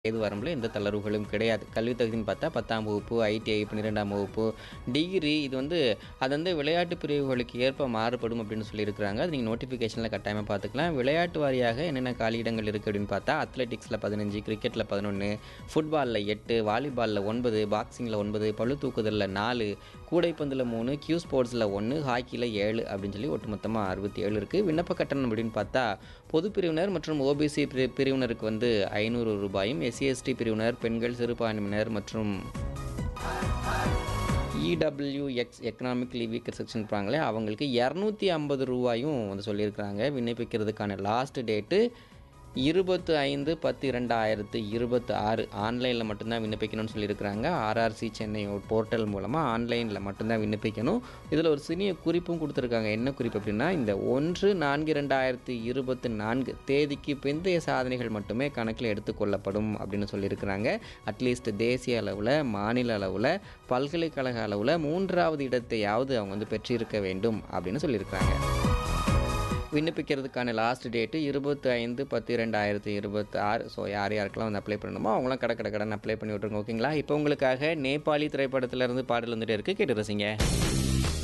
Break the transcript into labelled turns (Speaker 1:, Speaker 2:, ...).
Speaker 1: வயது வரம்பில் எந்த தளர்வுகளும் கிடையாது கல்வி தகுதின்னு பார்த்தா பத்தாம் வகுப்பு ஐடிஐ பன்னிரெண்டாம் வகுப்பு டிகிரி இது வந்து அது வந்து விளையாட்டு பிரிவுகளுக்கு ஏற்ப மாறுபடும் அப்படின்னு சொல்லியிருக்கிறாங்க அது நீங்கள் நோட்டிஃபிகேஷனில் கட்டாயமாக பார்த்துக்கலாம் விளையாட்டு வாரியாக என்னென்ன காலியிடங்கள் இருக்குது அப்படின்னு பார்த்தா அத்லெட்டிக்ஸில் பதினஞ்சு கிரிக்கெட்டில் பதினொன்று ஃபுட்பாலில் எட்டு வாலிபாலில் ஒன்பது பாக்ஸிங்கில் ஒன்பது பளு தூக்குதலில் நாலு கூடைப்பந்தில் மூணு கியூ ஸ்போர்ட்ஸில் ஒன்று ஹாக்கியில் ஏழு அப்படின்னு சொல்லி ஒட்டுமொத்தமாக அறுபத்தி ஏழு இருக்குது விண்ணப்ப கட்டணம் அப்படின்னு பார்த்தா பொது பிரிவினர் மற்றும் ஓபிசி பிரிவினருக்கு வந்து ஐநூறு ரூபாயும் எஸ்சி எஸ்டி பிரிவினர் பெண்கள் சிறுபான்மையினர் மற்றும் இடபிள்யூஎக்ஸ் எக்கனாமிக்லி வீக்கர் செக்ஷன் இருப்பாங்களே அவங்களுக்கு இரநூத்தி ஐம்பது ரூபாயும் வந்து சொல்லியிருக்கிறாங்க விண்ணப்பிக்கிறதுக்கான லாஸ்ட் டேட்டு இருபத்து ஐந்து பத்து இரண்டாயிரத்து இருபத்தி ஆறு ஆன்லைனில் மட்டும்தான் விண்ணப்பிக்கணும்னு சொல்லியிருக்கிறாங்க ஆர்ஆர்சி சென்னை போர்ட்டல் மூலமாக ஆன்லைனில் மட்டும்தான் விண்ணப்பிக்கணும் இதில் ஒரு சிறிய குறிப்பும் கொடுத்துருக்காங்க என்ன குறிப்பு அப்படின்னா இந்த ஒன்று நான்கு ரெண்டாயிரத்து இருபத்தி நான்கு தேதிக்கு பிந்தைய சாதனைகள் மட்டுமே கணக்கில் எடுத்துக்கொள்ளப்படும் அப்படின்னு சொல்லியிருக்கிறாங்க அட்லீஸ்ட் தேசிய அளவில் மாநில அளவில் பல்கலைக்கழக அளவில் மூன்றாவது இடத்தையாவது அவங்க வந்து பெற்றிருக்க வேண்டும் அப்படின்னு சொல்லியிருக்கிறாங்க விண்ணப்பிக்கிறதுக்கான லாஸ்ட் டேட்டு இருபத்தி ஐந்து பத்து ரெண்டாயிரத்தி இருபத்தி ஆறு ஸோ யார் யாருக்கெல்லாம் வந்து அப்ளை பண்ணணுமோ அவங்களாம் கடை கடை கடன் அப்ளை பண்ணி விட்ருங்க ஓகேங்களா இப்போ உங்களுக்காக நேபாளி திரைப்படத்திலேருந்து பாடல் வந்துட்டே இருக்குது கேட்டு ரசிங்க